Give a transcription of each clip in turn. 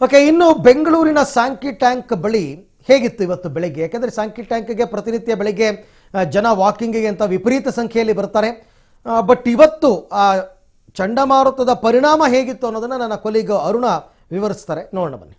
okay ಇನ್ನು ಬೆಂಗಳೂರಿನ Sankey tank ಬಳಿ ಹೇಗಿತ್ತು ಇವತ್ತು ಬೆಳಿಗ್ಗೆ ಯಾಕೆಂದರೆ ಸ್ಯಾಂಕಿ ಟ್ಯಾಂಕ್ಗೆ ಪ್ರತಿನಿತ್ಯ ಬೆಳಿಗ್ಗೆ ಆ, ಜನ ವಾಕಿಂಗಿಗೆ ಅಂತ ವಿಪರೀತ ಸಂಖ್ಯೆಯಲ್ಲಿ ಬರ್ತಾರೆ ಬಟ್ ಇವತ್ತು ಆ ಚಂಡಮಾರುತದ ಪರಿಣಾಮ ಹೇಗಿತ್ತು ಅನ್ನೋದನ್ನ ನನ್ನ ಕೊಲೀಗ್ ಅರುಣ ವಿವರಿಸ್ತಾರೆ ನೋಡೋಣ ಬನ್ನಿ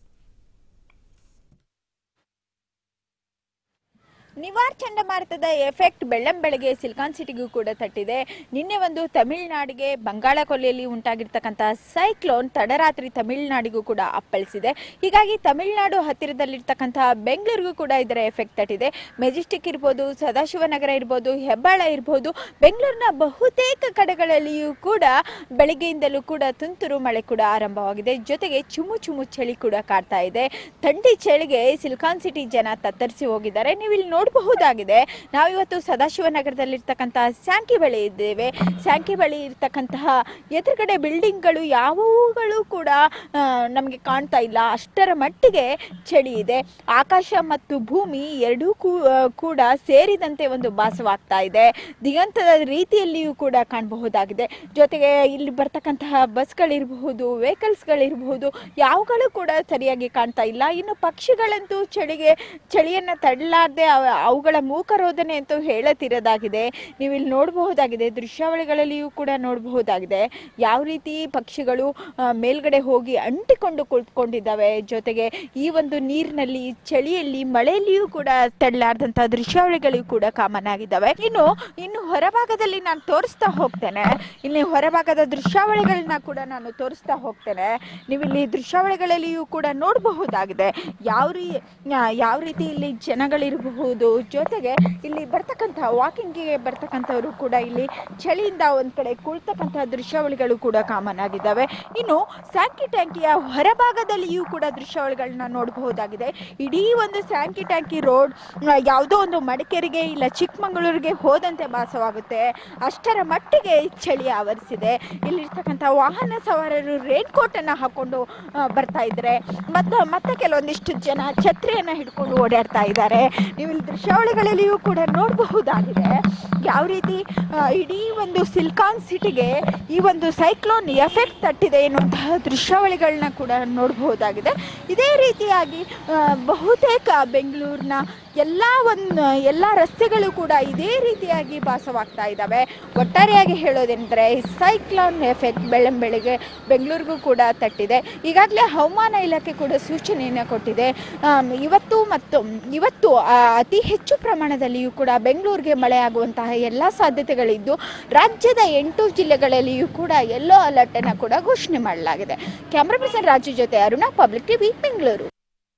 ನಿವಾರ್ ಚಂಡಮಾರುತದ ಎಫೆಕ್ಟ್ ಬೆಳ್ಳಂಬೆಳಗ್ಗೆ ಸಿಲಿಕಾನ್ ಸಿಟಿಗೂ ಕೂಡ ತಟ್ಟಿದೆ ನಿನ್ನೆ ಒಂದು ತಮಿಳುನಾಡಿಗೆ ಬಂಗಾಳ ಕೊಲ್ಲಿಯಲ್ಲಿ ಉಂಟಾಗಿರ್ತಕ್ಕಂಥ ಸೈಕ್ಲೋನ್ ತಡರಾತ್ರಿ ತಮಿಳುನಾಡಿಗೂ ಕೂಡ ಅಪ್ಪಳಿಸಿದೆ ಹೀಗಾಗಿ ತಮಿಳುನಾಡು ಹತ್ತಿರದಲ್ಲಿರ್ತಕ್ಕಂತಹ ಬೆಂಗಳೂರಿಗೂ ಕೂಡ ಇದರ ಎಫೆಕ್ಟ್ ತಟ್ಟಿದೆ ಮೆಜೆಸ್ಟಿಕ್ ಇರ್ಬೋದು ಸದಾಶಿವನಗರ ಇರ್ಬೋದು ಹೆಬ್ಬಾಳ ಇರ್ಬೋದು ಬೆಂಗಳೂರಿನ ಬಹುತೇಕ ಕಡೆಗಳಲ್ಲಿಯೂ ಕೂಡ ಬೆಳಗ್ಗೆಯಿಂದಲೂ ಕೂಡ ತುಂತುರು ಮಳೆ ಕೂಡ ಆರಂಭವಾಗಿದೆ ಜೊತೆಗೆ ಚುಮು ಚುಮು ಚಳಿ ಕೂಡ ಕಾಡ್ತಾ ಇದೆ ಥಂಡಿ ಚಳಿಗೆ ಸಿಲಿಕಾನ್ ಸಿಟಿ ಜನ ತತ್ತರಿಸಿ ಹೋಗಿದ್ದಾರೆ ನೀವು ಇಲ್ಲಿ ನೋಡಬಹುದಾಗಿದೆ ನಾವಿವತ್ತು ಸದಾಶಿವನಗರದಲ್ಲಿರ್ತಕ್ಕಂತಹ ಸ್ಯಾಂಕಿ ಬಳಿ ಇದ್ದೇವೆ ಸ್ಯಾಂಕಿ ಬಳಿ ಇರ್ತಕ್ಕಂತಹ ಎದುರುಗಡೆ ಬಿಲ್ಡಿಂಗ್ಗಳು ಯಾವುಗಳು ಕೂಡ ನಮಗೆ ಕಾಣ್ತಾ ಇಲ್ಲ ಅಷ್ಟರ ಮಟ್ಟಿಗೆ ಚಳಿ ಇದೆ ಆಕಾಶ ಮತ್ತು ಭೂಮಿ ಎರಡೂ ಕೂ- ಆ, ಕೂಡ ಸೇರಿದಂತೆ ಒಂದು ಭಾಸವಾಗ್ತಾ ಇದೆ ದಿಗಂತದ ರೀತಿಯಲ್ಲಿಯೂ ಕೂಡ ಕಾಣಬಹುದಾಗಿದೆ ಜೊತೆಗೆ ಇಲ್ಲಿ ಬರ್ತಕ್ಕಂತಹ ಬಸ್ಗಳಿರಬಹುದು ವೆಹಿಕಲ್ಸ್ಗಳಿರಬಹುದು ಯಾವುಗಳು ಕೂಡ ಸರಿಯಾಗಿ ಕಾಣ್ತಾ ಇಲ್ಲ ಇನ್ನು ಪಕ್ಷಿಗಳಂತೂ ಚಳಿಗೆ ಚಳಿಯನ್ನು ತಡಲಾರ್ದೆ ಅವ- ಅವುಗಳ ಮೂಕರೋಧನೆ ಅಂತೂ ಹೇಳತಿರೋದಾಗಿದೆ ನೀವು ಇಲ್ಲಿ ನೋಡಬಹುದಾಗಿದೆ ದೃಶ್ಯಾವಳಿಗಳಲ್ಲಿಯೂ ಕೂಡ ನೋಡಬಹುದಾಗಿದೆ ಯಾವ ರೀತಿ ಪಕ್ಷಿಗಳು ಆ, ಮೇಲ್ಗಡೆ ಹೋಗಿ ಅಂಟಿಕೊಂಡು ಕುಳಿತುಕೊಂಡಿದ್ದಾವೆ ಜೊತೆಗೆ ಈ ಒಂದು ನೀರಿನಲ್ಲಿ ಚಳಿಯಲ್ಲಿ ಮಳೆಯಲ್ಲಿಯೂ ಕೂಡ ತಡಲಾರ್ದಂಥ ದೃಶ್ಯಾವಳಿಗಳು ಕೂಡ ಕಾಮನ್ ಆಗಿದ್ದಾವೆ ಇನ್ನು ಇನ್ನು ಹೊರಭಾಗದಲ್ಲಿ ನಾನು ತೋರಿಸ್ತಾ ಹೋಗ್ತೇನೆ ಇಲ್ಲಿ ಹೊರಭಾಗದ ದೃಶ್ಯಾವಳಿಗಳನ್ನ ಕೂಡ ನಾನು ತೋರಿಸ್ತಾ ಹೋಗ್ತೇನೆ ನೀವು ಇಲ್ಲಿ ದೃಶ್ಯಾವಳಿಗಳಲ್ಲಿಯೂ ಕೂಡ ನೋಡಬಹುದಾಗಿದೆ ಯಾವ ರೀ ಯಾ- ಯಾವ ರೀತಿ ಇಲ್ಲಿ ಜನಗಳಿರಬಹುದು ಜೊತೆಗೆ ಇಲ್ಲಿ ಬರ್ತಕ್ಕಂಥ ವಾಕಿಂಗಿಗೆ ಬರ್ತಕ್ಕಂಥವರು ಕೂಡ ಇಲ್ಲಿ ಚಳಿಯಿಂದ ಒಂದ್ ಕಡೆ ಕುಳಿತಕ್ಕಂಥ ದೃಶ್ಯಾವಳಿಗಳು ಕೂಡ ಕಾಮನ್ ಆಗಿದ್ದಾವೆ ಇನ್ನು ಸ್ಯಾಂಕಿ ಟ್ಯಾಂಕಿಯ ಹೊರಭಾಗದಲ್ಲಿಯೂ ಕೂಡ ದೃಶ್ಯಾವಳಿಗಳನ್ನ ನೋಡಬಹುದಾಗಿದೆ ಇಡೀ ಒಂದು ಸ್ಯಾಂಕಿ ಟ್ಯಾಂಕಿ ರೋಡ್ ಯಾವುದೋ ಒಂದು ಮಡಿಕೇರಿಗೆ ಇಲ್ಲ ಚಿಕ್ಕಮಗಳೂರಿಗೆ ಹೋದಂತೆ ಭಾಸವಾಗುತ್ತೆ ಅಷ್ಟರ ಮಟ್ಟಿಗೆ ಚಳಿ ಆವರಿಸಿದೆ ಇಲ್ಲಿರ್ತಕ್ಕಂಥ ವಾಹನ ಸವಾರರು ರೇನ್ ಕೋಟ್ ಅನ್ನ ಹಾಕೊಂಡು ಆ, ಬರ್ತಾ ಇದ್ದಾರೆ ಮತ್ತು ಮತ್ತೆ ಕೆಲವೊಂದಿಷ್ಟು ಜನ ಛತ್ರಿಯನ್ನ ಹಿಡ್ಕೊಂಡು ಓಡಾಡ್ತಾ ಇದ್ದಾರೆ ನೀವು ಇಲ್ಲಿ ದೃಶ್ಯಾವಳಿಗಳಲ್ಲಿಯೂ ಕೂಡ ನೋಡಬಹುದಾಗಿದೆ ಯಾವ ರೀತಿ ಆ, ಇಡೀ ಒಂದು ಸಿಲ್ಕಾನ್ ಸಿಟಿಗೆ ಈ ಒಂದು ಸೈಕ್ಲೋನ್ ಎಫೆಕ್ಟ್ ತಟ್ಟಿದೆ ಎನ್ನುವಂತಹ ದೃಶ್ಯಾವಳಿಗಳನ್ನ ಕೂಡ ನೋಡಬಹುದಾಗಿದೆ ಇದೇ ರೀತಿಯಾಗಿ ಆ, ಬಹುತೇಕ ಬೆಂಗಳೂರಿನ ಎಲ್ಲ ಒಂದು ಎಲ್ಲ ರಸ್ತೆಗಳು ಕೂಡ ಇದೇ ರೀತಿಯಾಗಿ ಭಾಸವಾಗ್ತಾ ಇದ್ದಾವೆ ಒಟ್ಟಾರೆಯಾಗಿ ಹೇಳೋದೆಂದರೆ ಸೈಕ್ಲೋನ್ ಎಫೆಕ್ಟ್ ಬೆಳ್ಳಂಬೆಳಗ್ಗೆ ಬೆಂಗಳೂರಿಗೂ ಕೂಡ ತಟ್ಟಿದೆ ಈಗಾಗಲೇ ಹವಾಮಾನ ಇಲಾಖೆ ಕೂಡ ಸೂಚನೆಯನ್ನು ಕೊಟ್ಟಿದೆ ಆಮ್, ಇವತ್ತು ಮತ್ತು ಇವತ್ತು ಆ, ಅತಿ ಹೆಚ್ಚು ಪ್ರಮಾಣದಲ್ಲಿಯೂ ಕೂಡ ಬೆಂಗಳೂರಿಗೆ ಮಳೆ ಆಗುವಂತಹ ಎಲ್ಲ ಸಾಧ್ಯತೆಗಳಿದ್ದು ರಾಜ್ಯದ ಎಂಟು ಜಿಲ್ಲೆಗಳಲ್ಲಿಯೂ ಕೂಡ ಯೆಲ್ಲೋ ಅಲರ್ಟ್ ಅನ್ನು ಕೂಡ ಘೋಷಣೆ ಮಾಡಲಾಗಿದೆ ಕ್ಯಾಮ್ರಾ ಪರ್ಸನ್ ರಾಜು ಜೊತೆ Aruna public TV Bengaluru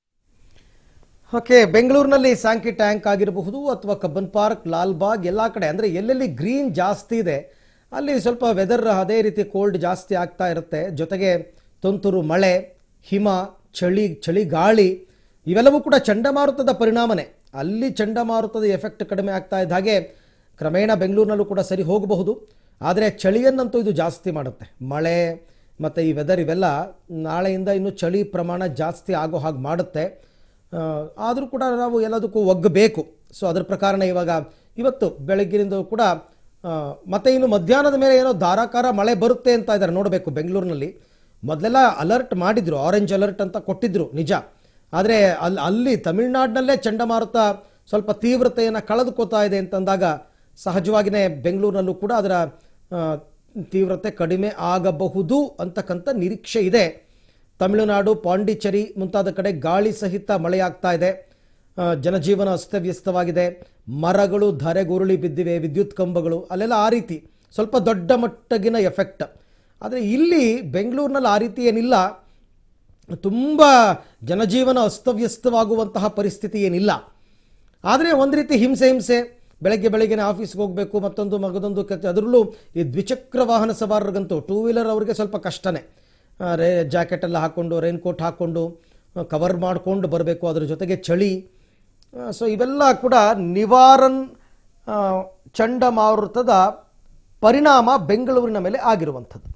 okay ಬೆಂಗಳೂರಿನಲ್ಲಿ ಸ್ಯಾಂಕಿ ಟ್ಯಾಂಕ್ ಆಗಿರಬಹುದು ಅಥವಾ ಕಬ್ಬನ್ ಪಾರ್ಕ್ ಲಾಲ್ಬಾಗ್ ಎಲ್ಲ ಕಡೆ ಅಂದರೆ ಎಲ್ಲೆಲ್ಲಿ ಗ್ರೀನ್ ಜಾಸ್ತಿ ಇದೆ ಅಲ್ಲಿ ಸ್ವಲ್ಪ ವೆದರ್ ಅದೇ ರೀತಿ ಕೋಲ್ಡ್ ಜಾಸ್ತಿ ಆಗ್ತಾ ಇರುತ್ತೆ ಜೊತೆಗೆ ತುಂತುರು ಮಳೆ ಹಿಮ ಚಳಿ ಚಳಿಗಾಳಿ ಇವೆಲ್ಲವೂ ಕೂಡ ಚಂಡಮಾರುತದ ಪರಿಣಾಮನೇ ಅಲ್ಲಿ ಚಂಡಮಾರುತದ ಎಫೆಕ್ಟ್ ಕಡಿಮೆ ಆಗ್ತಾ ಇದ್ದ ಹಾಗೆ ಕ್ರಮೇಣ ಬೆಂಗಳೂರಿನಲ್ಲೂ ಕೂಡ ಸರಿ ಹೋಗಬಹುದು ಆದರೆ ಚಳಿಯನ್ನಂತೂ ಇದು ಜಾಸ್ತಿ ಮಾಡುತ್ತೆ ಮಳೆ ಮತ್ತು ಈ ವೆದರ್ ಇವೆಲ್ಲ ನಾಳೆಯಿಂದ ಇನ್ನೂ ಚಳಿ ಪ್ರಮಾಣ ಜಾಸ್ತಿ ಆಗೋ ಹಾಗೆ ಮಾಡುತ್ತೆ ಆದರೂ ಕೂಡ ನಾವು ಎಲ್ಲದಕ್ಕೂ ಒಗ್ಗಬೇಕು ಸೊ ಅದ್ರ ಪ್ರಕಾರನೇ ಇವಾಗ ಇವತ್ತು ಬೆಳಗ್ಗಿನಿಂದ ಕೂಡ ಆ, ಮತ್ತೆ ಇನ್ನು ಮಧ್ಯಾಹ್ನದ ಮೇಲೆ ಏನೋ ಧಾರಾಕಾರ ಮಳೆ ಬರುತ್ತೆ ಅಂತ ಇದ್ದಾರೆ ನೋಡಬೇಕು ಬೆಂಗಳೂರಿನಲ್ಲಿ ಮೊದಲೆಲ್ಲ ಅಲರ್ಟ್ ಮಾಡಿದ್ರು ಆರೆಂಜ್ ಅಲರ್ಟ್ ಅಂತ ಕೊಟ್ಟಿದ್ರು ನಿಜ ಆದರೆ ಅಲ್ಲಿ ಅಲ್ಲಿ ತಮಿಳ್ನಾಡಿನಲ್ಲೇ ಚಂಡಮಾರುತ ಸ್ವಲ್ಪ ತೀವ್ರತೆಯನ್ನು ಕಳೆದುಕೋತಾ ಇದೆ ಅಂತಂದಾಗ ಸಹಜವಾಗಿಯೇ ಬೆಂಗಳೂರಿನಲ್ಲೂ ಕೂಡ ಅದರ ಆ, ತೀವ್ರತೆ ಕಡಿಮೆ ಆಗಬಹುದು ಅಂತಕ್ಕಂಥ ನಿರೀಕ್ಷೆ ಇದೆ ತಮಿಳುನಾಡು ಪಾಂಡಿಚೇರಿ ಮುಂತಾದ ಕಡೆ ಗಾಳಿ ಸಹಿತ ಮಳೆಯಾಗ್ತಾ ಇದೆ ಆ, ಜನಜೀವನ ಅಸ್ತವ್ಯಸ್ತವಾಗಿದೆ ಮರಗಳು ಧರೆಗುರುಳಿ ಬಿದ್ದಿವೆ ವಿದ್ಯುತ್ ಕಂಬಗಳು ಅಲ್ಲೆಲ್ಲ ಆ ರೀತಿ ಸ್ವಲ್ಪ ದೊಡ್ಡ ಮಟ್ಟಗಿನ ಎಫೆಕ್ಟ್ ಆದರೆ ಇಲ್ಲಿ ಬೆಂಗಳೂರಿನಲ್ಲಿ ಆ ರೀತಿ ಏನಿಲ್ಲ ತುಂಬ ಜನಜೀವನ ಅಸ್ತವ್ಯಸ್ತವಾಗುವಂತಹ ಪರಿಸ್ಥಿತಿ ಏನಿಲ್ಲ ಆದರೆ ಒಂದು ರೀತಿ ಹಿಂಸೆ ಹಿಂಸೆ ಬೆಳಗ್ಗೆ ಬೆಳಗ್ಗೆನೇ ಆಫೀಸ್ಗೆ ಹೋಗಬೇಕು ಮತ್ತೊಂದು ಮಗದೊಂದು ಕತೆ ಅದರಲ್ಲೂ ಈ ದ್ವಿಚಕ್ರ ವಾಹನ ಸವಾರರಿಗಂತೂ ಟೂ ವೀಲರ್ ಅವರಿಗೆ ಸ್ವಲ್ಪ ಕಷ್ಟನೇ ಆ, ರೇ ಜಾಕೆಟ್ ಎಲ್ಲ ಹಾಕ್ಕೊಂಡು ರೈನ್ ಕೋಟ್ ಹಾಕ್ಕೊಂಡು ಕವರ್ ಮಾಡಿಕೊಂಡು ಬರಬೇಕು ಅದರ ಜೊತೆಗೆ ಚಳಿ ಸೊ ಇವೆಲ್ಲ ಕೂಡ ನಿವಾರನ್ ಆ, ಚಂಡಮಾರುತದ ಪರಿಣಾಮ ಬೆಂಗಳೂರಿನ ಮೇಲೆ ಆಗಿರುವಂಥದ್ದು